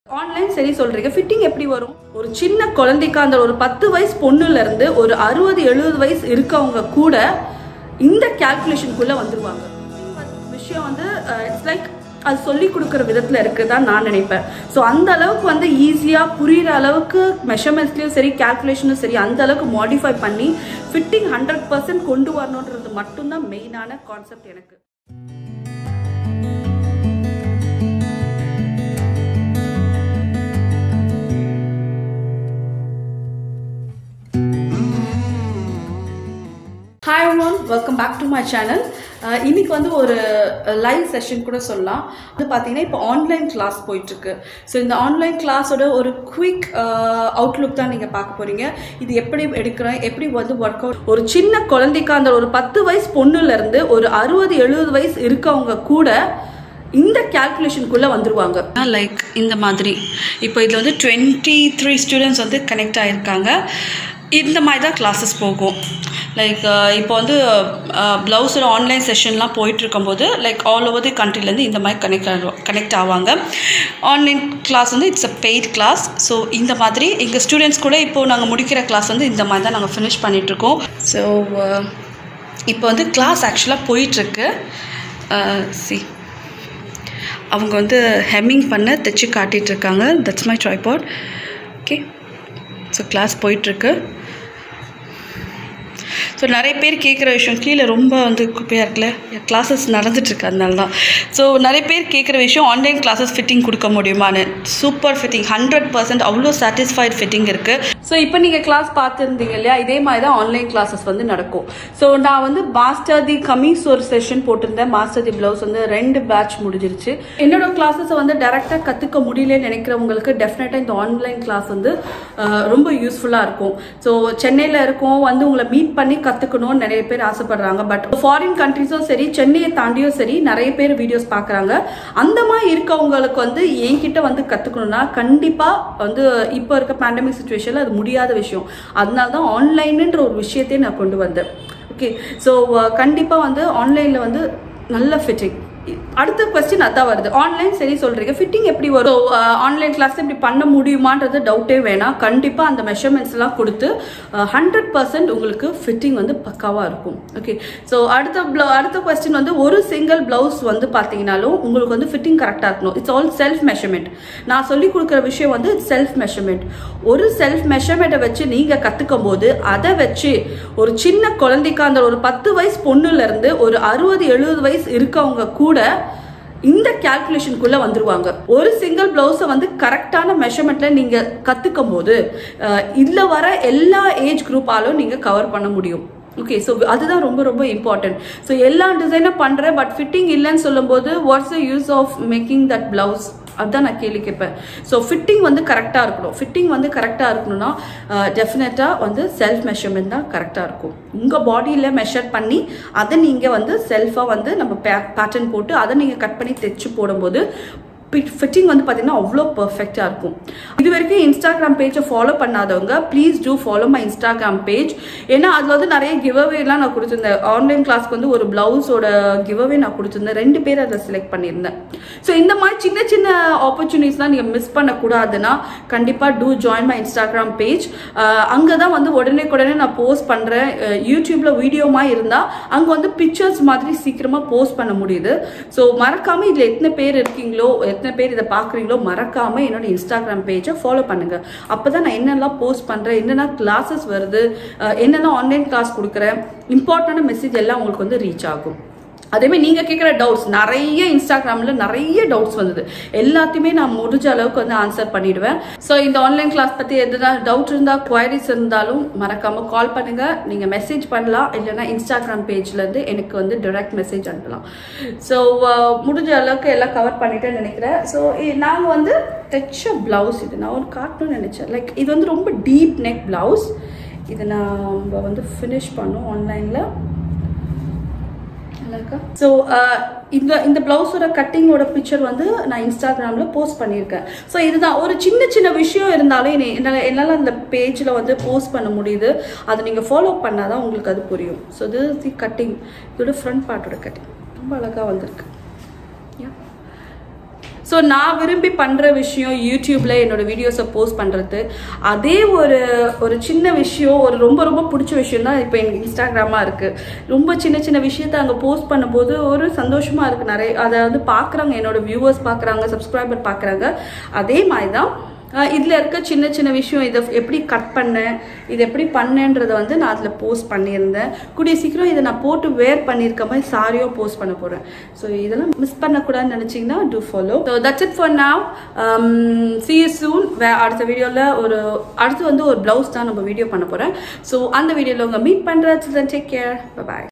Online சரி சொல்றீங்க fitting எப்படி வரும் ஒரு சின்ன குழந்தைக்கு அந்த ஒரு பத்து வயசு பொண்ணுல இருந்து ஒரு அறுபது எழுபது வயசு இருக்கவங்க கூட இந்த கால்குலேஷனுக்குள்ள வந்துருவாங்க விஷயம் வந்து இட்ஸ் லைக் அது சொல்லி கொடுக்குற விதத்தில் இருக்குதான் நான் நினைப்பேன் ஸோ அந்த அளவுக்கு வந்து ஈஸியாக புரிகிற அளவுக்கு மெஷர்மெண்ட்ஸ்லையும் சரி கால்குலேஷனும் சரி அந்த அளவுக்கு மாடிஃபை பண்ணி ஃபிட்டிங் ஹண்ட்ரட் பர்சன்ட் கொண்டு வரணுன்றது மட்டும்தான் மெயினான கான்செப்ட் எனக்கு hi one welcome back to my channel இன்னைக்கு வந்து ஒரு லைவ் செஷன் கூட சொல்லலாம் அது பார்த்தீங்கன்னா இப்போ ஆன்லைன் கிளாஸ் போயிட்டுருக்கு ஸோ இந்த ஆன்லைன் கிளாஸோட ஒரு குவிக் அவுட்லுக் தான் நீங்கள் பார்க்க போகிறீங்க இது எப்படி எடுக்கிறேன் எப்படி வந்து ஒர்க் அவுட் ஒரு சின்ன குழந்தைக்கு அந்த ஒரு பத்து வயசு பொண்ணுலேருந்து ஒரு அறுபது எழுபது வயசு இருக்கவங்க கூட இந்த கால்குலேஷனுக்குள்ளே வந்துருவாங்க லைக் இந்த மாதிரி இப்போ இதில் வந்து டுவெண்ட்டி த்ரீ ஸ்டூடெண்ட்ஸ் வந்து கனெக்ட் ஆகிருக்காங்க இந்த மாதிரி தான் கிளாஸஸ் போகும் லைக் இப்போ வந்து ப்ளவுஸோட ஆன்லைன் செஷன்லாம் போயிட்டு இருக்கும்போது லைக் ஆல் ஓவர் தி கண்ட்ரிலேருந்து இந்த மாதிரி கனெக்ட் ஆகும் கனெக்ட் ஆவாங்க ஆன்லைன் கிளாஸ் வந்து it's a paid class so இந்த மாதிரி எங்கள் ஸ்டூடெண்ட்ஸ் கூட இப்போது நாங்கள் முடிக்கிற கிளாஸ் வந்து இந்த மாதிரி தான் நாங்கள் ஃபினிஷ் பண்ணிகிட்ருக்கோம் ஸோ இப்போ வந்து கிளாஸ் ஆக்சுவலாக போயிட்டுருக்கு சி அவங்க வந்து ஹெம்மிங் பண்ண தைச்சு காட்டிகிட்ருக்காங்க that's my tripod okay so class போயிட்டுருக்கு ஸோ நிறைய பேர் கேட்குற விஷயம் கீழே ரொம்ப வந்து குப்பையாக இருக்குல்ல கிளாஸஸ் நடந்துட்டுருக்கு அதனால தான் ஸோ நிறைய பேர் கேட்குற விஷயம் ஆன்லைன் கிளாஸஸ் ஃபிட்டிங் கொடுக்க முடியுமான்னு சூப்பர் ஃபிட்டிங் ஹண்ட்ரட் பர்சன்ட் அவ்வளோ சாட்டிஸ்ஃபைட் ஃபிட்டிங் இருக்குது ஸோ இப்போ நீங்கள் கிளாஸ் பார்த்துருந்தீங்க இல்லையா இதே மாதிரி தான் ஆன்லைன் கிளாஸஸ் வந்து நடக்கும் ஸோ நான் வந்து மாஸ்டர் தி கமிஸ் ஒரு செஷன் போட்டிருந்தேன் மாஸ்டர் தி ப்ளவுஸ் வந்து ரெண்டு பேட்ச் முடிஞ்சிருச்சு என்னோட கிளாஸஸை வந்து டேரெக்டாக கற்றுக்க முடியலன்னு நினைக்கிறவங்களுக்கு டெஃபினட்டாக இந்த ஆன்லைன் கிளாஸ் வந்து அஹ், ரொம்ப யூஸ்ஃபுல்லாக இருக்கும் ஸோ சென்னையில் இருக்கோம் வந்து உங்களை மீட் பண்ணி கற்றுக்கணும்னு நிறைய பேர் ஆசைப்படுறாங்க பட் ஃபாரின் கண்ட்ரிஸும் சரி சென்னையை தாண்டியும் சரி நிறைய பேர் வீடியோஸ் பார்க்குறாங்க அந்த மாதிரி இருக்கவங்களுக்கு வந்து என்கிட்ட வந்து கற்றுக்கணும்னா கண்டிப்பாக வந்து இப்போ இருக்க பேண்டமிக் சுச்சுவேஷனில் அது முடியாத விஷயம் அதனால தான் ஆன்லைனுன்ற ஒரு விஷயத்தையே நான் கொண்டு வந்தேன் ஓகே ஸோ கண்டிப்பாக வந்து ஆன்லைனில் வந்து நல்ல ஃபிட்டிங் அடுத்த கொஸ்டின் அதான் வருது ஆன்லைன் சரி சொல்றீங்க ஃபிட்டிங் எப்படி வரும் ஆன்லைன் கிளாஸ் இப்படி பண்ண முடியுமான்றது டவுட்டே வேணாம் கண்டிப்பா அந்த மெஷர்மெண்ட்ஸ் எல்லாம் கொடுத்து ஹண்ட்ரட் பர்சன்ட் உங்களுக்கு ஃபிட்டிங் வந்து பக்காவா இருக்கும் ஓகே ஸோ அடுத்த blo- அடுத்த கொஸ்டின் வந்து ஒரு சிங்கிள் பிளவுஸ் வந்து பார்த்தீங்கன்னாலும் உங்களுக்கு வந்து ஃபிட்டிங் கரெக்டாக இருக்கணும் இட்ஸ் ஆல் செல்ஃப் மெஷர்மெண்ட் நான் சொல்லி கொடுக்குற விஷயம் வந்து இட்ஸ் செல்ஃப் மெஷர்மெண்ட் ஒரு செல்ஃப் மெஷர்மெண்ட்டை வச்சு நீங்கள் கற்றுக்கும் போது அதை வச்சு ஒரு சின்ன குழந்தைக்கு அந்த ஒரு பத்து வயசு பொண்ணுல இருந்து ஒரு அறுபது எழுபது வயசு இருக்கவங்க கூட இந்த கால்குலேஷனுக்குள்ள வந்துருவாங்க ஒரு சிங்கிள் பிளவுஸை வந்து கரெக்டான மெஷர்மெண்ட்ல நீங்க கத்துக்கும் போது அஹ், இதுல வர எல்லா ஏஜ் குரூப்பாலும் நீங்க கவர் பண்ண முடியும் ஓகே ஸோ அதுதான் ரொம்ப ரொம்ப இம்பார்ட்டன்ட் ஸோ எல்லா டிசைனும் பண்ணுறேன் பட் ஃபிட்டிங் இல்லைன்னு சொல்லும்போது what's the use of making that blouse அதுதான் நான் கேள்வி கேட்பேன் ஸோ ஃபிட்டிங் வந்து கரெக்டாக இருக்கணும் ஃபிட்டிங் வந்து கரெக்டாக இருக்கணும்னா டெஃபினட்டாக வந்து செல்ஃப் மெஷர்மெண்ட் தான் கரெக்டாக இருக்கும் உங்கள் பாடியில் மெஷர் பண்ணி அதை நீங்கள் வந்து செல்ஃபாக வந்து நம்ம பே பேட்டர்ன் போட்டு அதை நீங்கள் கட் பண்ணி தைச்சு போடும்போது ஃபிட்டிங் வந்து பார்த்தீங்கன்னா அவ்வளோ பர்ஃபெக்டாக இருக்கும் இது வரைக்கும் இன்ஸ்டாகிராம் பேஜை ஃபாலோ பண்ணாதவங்க please do follow my Instagram page ஏன்னா அதில் வந்து நிறைய கிவ்அவேலாம் நான் கொடுத்துருந்தேன் ஆன்லைன் கிளாஸ்க்கு வந்து ஒரு பிளவுஸோட கிவ்அவே நான் கொடுத்துருந்தேன் ரெண்டு பேர் அதை செலக்ட் பண்ணியிருந்தேன் ஸோ இந்த மாதிரி சின்ன சின்ன ஆப்பர்ச்சுனிட்டிஸ்லாம் நீங்கள் மிஸ் பண்ணக்கூடாதுன்னா கண்டிப்பாக do join my Instagram page அங்கே தான் வந்து உடனே உடனே நான் போஸ்ட் பண்ணுறேன் யூடியூப்பில் வீடியோமா இருந்தால் அங்கே வந்து பிக்சர்ஸ் மாதிரி சீக்கிரமாக போஸ்ட் பண்ண முடியுது ஸோ மறக்காமல் இதில் எத்தனை பேர் இருக்கீங்களோ எத்தனை பேர் இதை பார்க்குறீங்களோ மறக்காமல் என்னோட இன்ஸ்டாகிராம் பேஜை ஃபாலோ பண்ணுங்கள் அப்போ தான் நான் என்னெல்லாம் போஸ்ட் பண்ணுறேன் என்னென்ன கிளாஸஸ் வருது அஹ், என்னென்ன ஆன்லைன் கிளாஸ் கொடுக்குறேன் இம்பார்ட்டண்டான மெசேஜ் எல்லாம் உங்களுக்கு வந்து ரீச் ஆகும் அதேமாதிரி நீங்கள் கேட்குற டவுட்ஸ் நிறைய இன்ஸ்டாகிராமில் நிறைய டவுட்ஸ் வந்தது எல்லாத்தையுமே நான் முடிஞ்ச அளவுக்கு வந்து ஆன்சர் பண்ணிடுவேன் ஸோ இந்த ஆன்லைன் கிளாஸ் பற்றி எதுனா டவுட் இருந்தால் குவைரிஸ் இருந்தாலும் மறக்காமல் கால் பண்ணுங்கள் நீங்கள் மெசேஜ் பண்ணலாம் இல்லைன்னா இன்ஸ்டாகிராம் பேஜ்லேருந்து எனக்கு வந்து டைரக்ட் மெசேஜ் அனுப்பலாம் ஸோ முடிஞ்ச அளவுக்கு எல்லாம் கவர் பண்ணிட்டேன்னு நினைக்கிறேன் ஸோ நாங்கள் வந்து தைச்ச ப்ளவுஸ் இது நான் ஒரு காட்டணும்னு நினச்சேன் லைக் இது வந்து ரொம்ப டீப் நெக் ப்ளவுஸ் இதை நான் வந்து ஃபினிஷ் பண்ணோம் ஆன்லைனில் நல்லாயிருக்கா ஸோ இந்த இந்த ப்ளவுஸோட கட்டிங்கோட பிக்சர் வந்து நான் இன்ஸ்டாகிராமில் போஸ்ட் பண்ணியிருக்கேன் ஸோ இதுதான் ஒரு சின்ன சின்ன விஷயம் இருந்தாலும் என்னை- என்னால் என்னால் அந்த பேஜில் வந்து போஸ்ட் பண்ண முடியுது அதை நீங்கள் ஃபாலோ பண்ணால் தான் உங்களுக்கு அது புரியும் ஸோ இது தி கட்டிங் இதோட ஃப்ரண்ட் பார்ட்டோட கட்டிங் ரொம்ப அழகாக வந்திருக்கு Yeah. ஸோ நான் விரும்பி பண்ணுற விஷயம் யூடியூப்பில் என்னோட வீடியோஸை போஸ்ட் பண்ணுறது அதே ஒரு ஒரு சின்ன விஷயம் ஒரு ரொம்ப ரொம்ப பிடிச்ச விஷயம் தான் இப்போ எனக்கு இன்ஸ்டாகிராமாக இருக்குது ரொம்ப சின்ன சின்ன விஷயத்த அங்கே போஸ்ட் பண்ணும்போது ஒரு சந்தோஷமாக இருக்குது நிறைய அதை வந்து பார்க்குறாங்க என்னோட வியூவர்ஸ் பார்க்குறாங்க சப்ஸ்கிரைபர் பார்க்குறாங்க அதே மாதிரி தான் இதில் இருக்க சின்ன சின்ன விஷயம் இதை எப்படி கட் பண்ணேன் இது எப்படி பண்ணேன்றதை வந்து நான் அதில் போஸ்ட் பண்ணியிருந்தேன் கூடிய சீக்கிரம் இதை நான் போட்டு வேர் பண்ணியிருக்க மாதிரி சாரியோ போஸ்ட் பண்ண போகிறேன் ஸோ இதெல்லாம் மிஸ் பண்ணக்கூடாதுன்னு நினச்சிங்கன்னா do follow so that's it for now see soon வே அடுத்த வீடியோவில் ஒரு அடுத்து வந்து ஒரு ப்ளவுஸ் தான் நம்ம வீடியோ பண்ண போகிறேன் ஸோ அந்த வீடியோவில் உங்கள் மீட் பண்ணுறது டேக் கேர் பாய்